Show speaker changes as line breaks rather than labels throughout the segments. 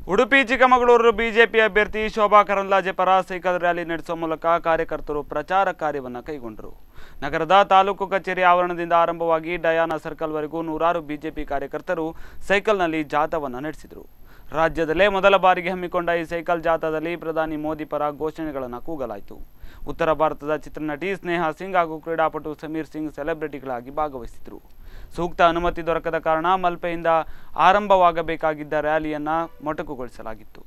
Udupi Chikkamagaluru BJP ಅಭ್ಯರ್ಥಿ ಶೋಭಾ ಕರಂದ್ಲಾಜೆ ಪರ cycle rally ನಡೆಸುವ ಮೂಲಕ ಕಾರ್ಯಕರ್ತರು ಪ್ರಚಾರ ಕಾರ್ಯವನ್ನು ಕೈಗೊಂಡರು ನಗರದ ತಾಲೂಕು ಕಚೇರಿ ಆವರಣದಿಂದ ಆರಂಭವಾಗಿ ಡಯಾನ ಸರ್ಕಲ್ವರೆಗೂ ನೂರಾರು ಬಿಜೆಪಿ ಕಾರ್ಯಕರ್ತರು ಸೈಕಲ್ನಲ್ಲಿ ಜಾಥಾವನ್ನು ನಡೆಸಿದರು ರಾಜ್ಯದಲ್ಲೇ ಮೊದಲ ಬಾರಿಗೆ ಹಮ್ಮಿಕೊಂಡ ಈ ಸೈಕಲ್ ಜಾಥಾದಲ್ಲಿ ಪ್ರಧಾನಿ ಮೋದಿ ಪರ ಘೋಷಣೆಗಳನ್ನು ಕೂಗಲಾಯಿತು ಉತ್ತರ ಭಾರತದ ಚಿತ್ರನಟಿ ಸ್ನೇಹಾ ಸಿಂಗ್ ಹಾಗೂ ಕ್ರೀಡಾಪಟು ಸಮೀರ್ ಸಿಂಗ್ ಸೆಲೆಬ್ರಿಟಿಗಳಾಗಿ ಭಾಗವಹಿಸಿದರು ಸೂಕ್ತ ಅನುಮತಿ ದೊರಕದ ಕಾರಣ ಮಲ್ಪೆಯಿಂದ ಆರಂಭವಾಗಬೇಕಾಗಿದ್ದ ರ್ಯಾಲಿಯನ್ನು ಮೊಟಕುಗೊಳಿಸಲಾಗಿತ್ತು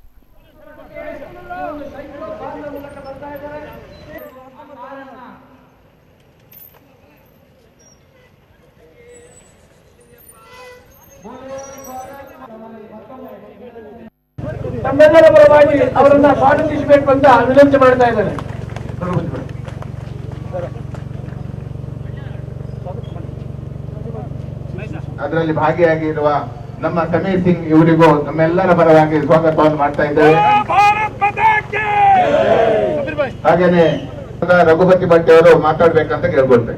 ತಮ್ಮೆಲ್ಲರ ಪರವಾಗಿ ಅವರನ್ನ ಸ್ವಾಗತಿಸಬೇಕು ಅಂತ ವಿನಂತಿ ಮಾಡ್ತಾ ಇದ್ದಾರೆ
ಅದರಲ್ಲಿ ಭಾಗಿಯಾಗಿರುವ ನಮ್ಮ ಸಮೀರ್ ಸಿಂಗ್ ಇವರಿಗೂ ನಮ್ಮೆಲ್ಲರ ಪರವಾಗಿ ಸ್ವಾಗತವನ್ನು ಮಾಡ್ತಾ ಇದ್ದೇವೆ ಹಾಗೇನೆ ರಘುಪತಿ ಭಟ್ ಅವರು ಮಾತಾಡ್ಬೇಕಂತ ಕೇಳ್ಕೊಳ್ತೇನೆ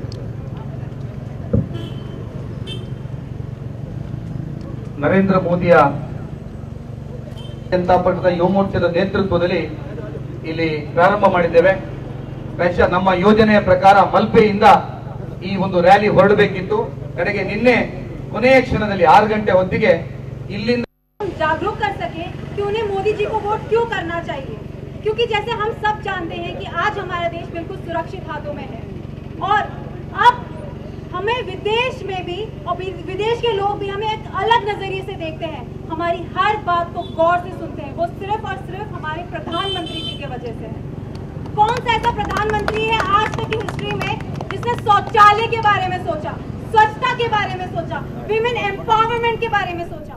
ನರೇಂದ್ರ ಮೋದಿಯ ಜನತಾ ಪಕ್ಷದ ಯುವ ಮೋರ್ಚಾದ ನೇತೃತ್ವದಲ್ಲಿ ಇಲ್ಲಿ ಪ್ರಾರಂಭ ಮಾಡಿದ್ದೇವೆ ಪ್ರಾಯಶಃ ನಮ್ಮ ಯೋಜನೆಯ ಪ್ರಕಾರ ಮಲ್ಪೆಯಿಂದ ಈ ಒಂದು ರ್ಯಾಲಿ ಹೊರಡಬೇಕಿತ್ತು ಕಡೆಗೆ ನಿನ್ನೆ ಕೊನೆಯ ಕ್ಷಣದಲ್ಲಿ ಆರು ಗಂಟೆ ಹೊತ್ತಿಗೆ ಇಲ್ಲಿಂದ
हम जागरूक कर सके कि उन्हें मोदी जी को वोट क्यों करना चाहिए क्योंकि जैसे हम सब जानते हैं कि आज हमारा देश बिल्कुल सुरक्षित हाथों में है और अब हमें विदेश में भी और वि- विदेश के लोग भी हमें एक अलग नजरिए से देखते हैं हमारी हर बात को गौर से सुनते हैं वो सिर्फ और सिर्फ हमारे प्रधानमंत्री जी के वजह से है कौन सा ऐसा प्रधानमंत्री है आज तक की हिस्ट्री में जिसने शौचालय के बारे में सोचा स्वच्छता के बारे में सोचा विमेन एम्पावरमेंट के बारे में सोचा